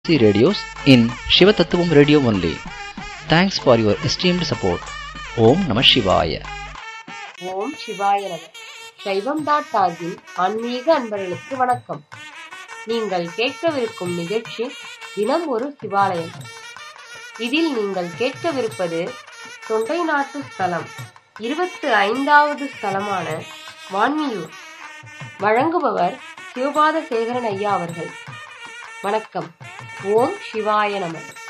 C radios in Shivatattvam radio only. Thanks for your esteemed support. Om Namah Shivaya. ஓம் சிவாய நம சைவம் dot டாகின் ஆன்மீக அன்பர்களுக்கு வணக்கம் நீங்கள் கேட்கவிருக்கும் நிகழ்ச்சி தினம் ஒரு சிவாலயம் இதில் நீங்கள் கேட்கவிருப்பது தொண்டை நாட்டு ஸ்தலம் இருபத்து ஐந்தாவது ஸ்தலமான வான்மியூர் வழங்குபவர் சிவபாத சேகரன் ஐயா அவர்கள் வணக்கம் ஓம் சிவாய நம